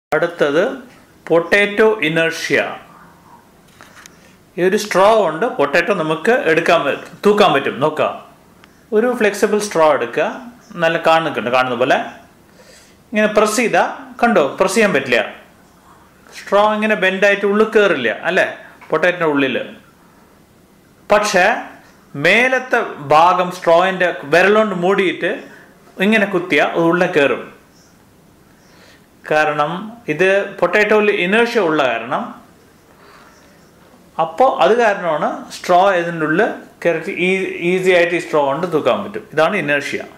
അടുത്തത് potato inertia ഈ ഒരു സ്ട്രോ ഉണ്ട് പൊട്ടാറ്റോ നമുക്ക് എടുക്കാൻ പറ്റും തൂക്കാൻ പറ്റും നോക്കാം ഒരു ഫ്ലെക്സിബിൾ സ്ട്രോ എടുക്കുക നല്ല കാണുന്നുണ്ട് കാണുന്ന പോലെ ഇങ്ങനെ പ്രസ് ചെയ്താൽ കണ്ടോ പ്രസ് ചെയ്യാൻ പറ്റില്ല സ്ട്രോ ഇങ്ങനെ ബെൻഡായിട്ട് ഉള്ളിൽ കയറില്ല അല്ലേ പൊട്ടാറ്റോൻ്റെ ഉള്ളിൽ പക്ഷേ മേലത്തെ ഭാഗം സ്ട്രോയിൻ്റെ വിരലുകൊണ്ട് മൂടിയിട്ട് ഇങ്ങനെ കുത്തിയാൽ അത് ഉള്ളിൽ കയറും കാരണം ഇത് പൊട്ടാറ്റോയിൽ ഇനേഴ്ഷ്യ ഉള്ള കാരണം അപ്പോൾ അത് കാരണമാണ് സ്ട്രോ ഇതിൻ്റെ ഉള്ളിൽ കയറി ഈസി ആയിട്ട് ഈ സ്ട്രോ കൊണ്ട് തൂക്കാൻ പറ്റും ഇതാണ് ഇനേഴ്ഷ്യ